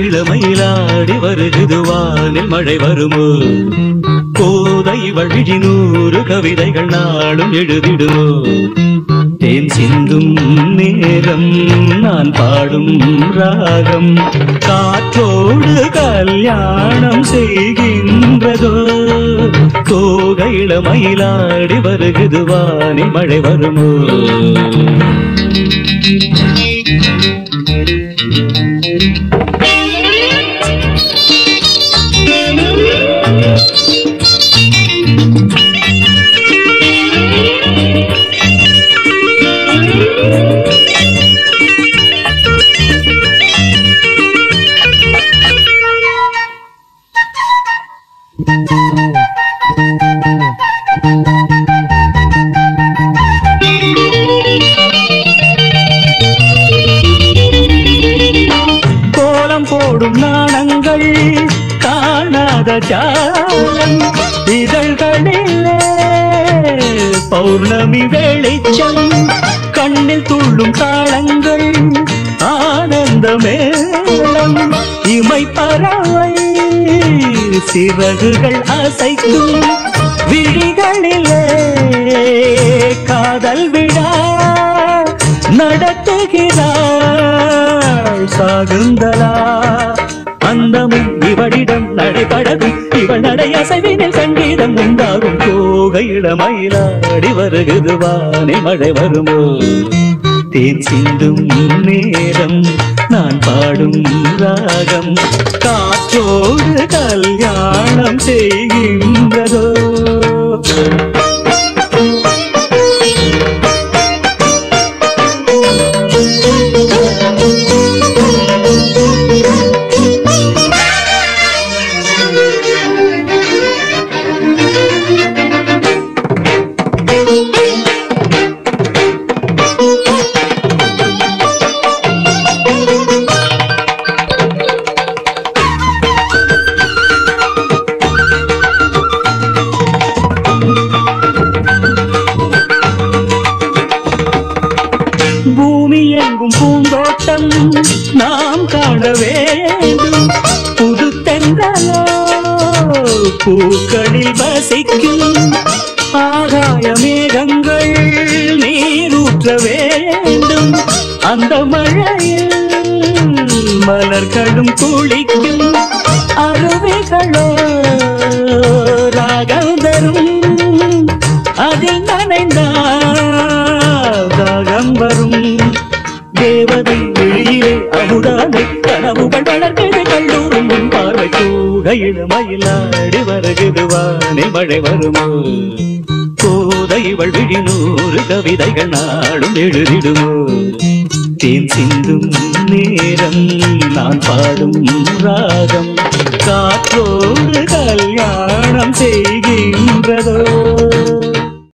இளமயிலாடி வருகுது வானில் மழை வருமோ கோதை வழி நூறு கவிதைகள் நாளும் எழுதிடுமோ தேன் சிந்தும் நேரம் நான் பாடும் ராகம் காற்றோடு கல்யாணம் செய்கின்றதோ கோகை இளமயிலாடி வருகுது வானில் மழை வருமோ கோலம் போடும் நாணங்கள் காணாத ஜாலம் இதழ்களிலே பௌர்ணமி வெளிச்சம் கண்ணில் துள்ளும் தாளங்கள் ஆனந்த மேளம் இமை பறவை சிறகுகள் அசைக்கும் விழிகளிலே காதல் விழா நடத்துகிறாள் சாகுந்தலா அந்தமும் இவளிடம் நடைபடகும் இவள் நடை அசைவினில் சங்கீதம் உண்டாகும் கோகை இளமயிலாடி வருகுது வானி மழை வருமோ தேன் சிந்தும் நேரம் நான் பாடும் ராகம் காற்றோடு கல்யாணம் செய்கின்றதோ பூமி எங்கும் பூந்தோட்டம் நாம் காண வேண்டும் புது தென்றலோ பூக்களில் வசிக்கும் ஆகாய மேகங்கள் நீரூற்ற வேண்டும் அந்த மழையில் மலர்களும் குளிக்கும் அருவிகளோ ராகம் தரும் அதில் நனைந்தால் தாகம் வரும் தேவதை வெளியிலே அமுதானை கனவுகள் வளர்க்கிறது கல்லூரும் முன் பார்வை கூகையில மயிலாடி வருகுது வானி மழை வருமோ கோதைவள் விழி நூறு கவிதைகள் நாளும் எழுதிடுமோ தேன் சிந்தும் நேரம் நான் பாடும் ராகம் காற்றோடு கல்யாணம் செய்கின்றதோ